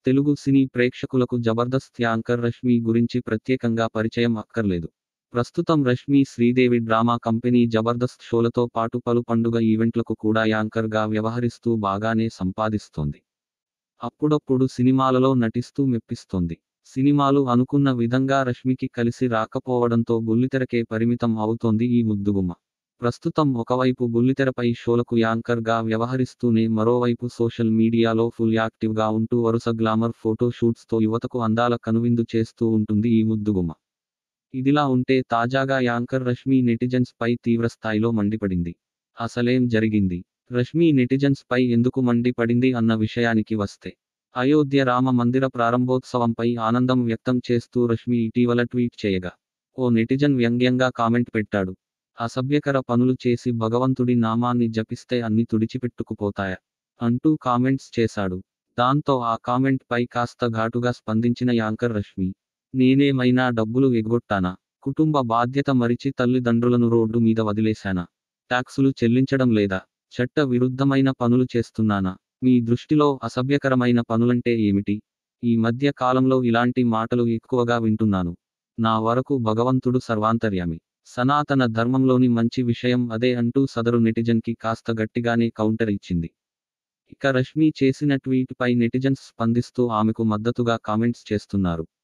తెలుగు సినీ ప్రేక్షకులకు జబర్దస్త్ యాంకర్ రష్మి గురించి ప్రత్యేకంగా పరిచయం అక్కర్లేదు ప్రస్తుతం రష్మి శ్రీదేవి డ్రామా కంపెనీ జబర్దస్త్ షోలతో పాటు పలు పండుగ ఈవెంట్లకు కూడా యాంకర్గా వ్యవహరిస్తూ బాగానే సంపాదిస్తోంది అప్పుడప్పుడు సినిమాలలో నటిస్తూ మెప్పిస్తోంది సినిమాలు అనుకున్న విధంగా రష్మికి కలిసి రాకపోవడంతో బుల్లితెరకే పరిమితం అవుతోంది ఈ ముద్దుగుమ్మ ప్రస్తుతం ఒకవైపు బుల్లితెరపై షోలకు యాంకర్గా వ్యవహరిస్తూనే మరోవైపు సోషల్ మీడియాలో ఫుల్ యాక్టివ్గా ఉంటూ వరుస గ్లామర్ ఫోటో షూట్స్తో యువతకు అందాల కనువిందు చేస్తూ ఉంటుంది ఈ ముద్దుగుమ్మ ఇదిలా ఉంటే తాజాగా యాంకర్ రష్మి నెటిజన్స్ పై తీవ్రస్థాయిలో మండిపడింది అసలేం జరిగింది రష్మి నెటిజన్స్ పై ఎందుకు మండిపడింది అన్న విషయానికి వస్తే అయోధ్య రామ మందిర ప్రారంభోత్సవంపై ఆనందం వ్యక్తం చేస్తూ రష్మి ఇటీవల ట్వీట్ చేయగా ఓ నెటిజన్ వ్యంగ్యంగా కామెంట్ పెట్టాడు అసభ్యకర పనులు చేసి భగవంతుడి నామాన్ని జపిస్తే అన్ని తుడిచిపెట్టుకుపోతాయా అంటూ కామెంట్స్ చేశాడు దాంతో ఆ కామెంట్ పై కాస్త ఘాటుగా స్పందించిన యాంకర్ రష్మి నేనేమైనా డబ్బులు ఎగ్గొట్టానా కుటుంబ బాధ్యత మరిచి తల్లిదండ్రులను రోడ్డు మీద వదిలేశానా ట్యాక్సులు చెల్లించడం లేదా చట్ట విరుద్ధమైన పనులు చేస్తున్నానా మీ దృష్టిలో అసభ్యకరమైన పనులంటే ఏమిటి ఈ మధ్య కాలంలో ఇలాంటి మాటలు ఎక్కువగా వింటున్నాను నా వరకు భగవంతుడు సర్వాంతర్యామి సనాతన ధర్మంలోని మంచి విషయం అదే అంటూ సదరు నెటిజన్కి కాస్త గట్టిగానే కౌంటర్ ఇచ్చింది ఇక రష్మి చేసిన ట్వీట్ పై నెటిజన్స్ స్పందిస్తూ ఆమెకు మద్దతుగా కామెంట్స్ చేస్తున్నారు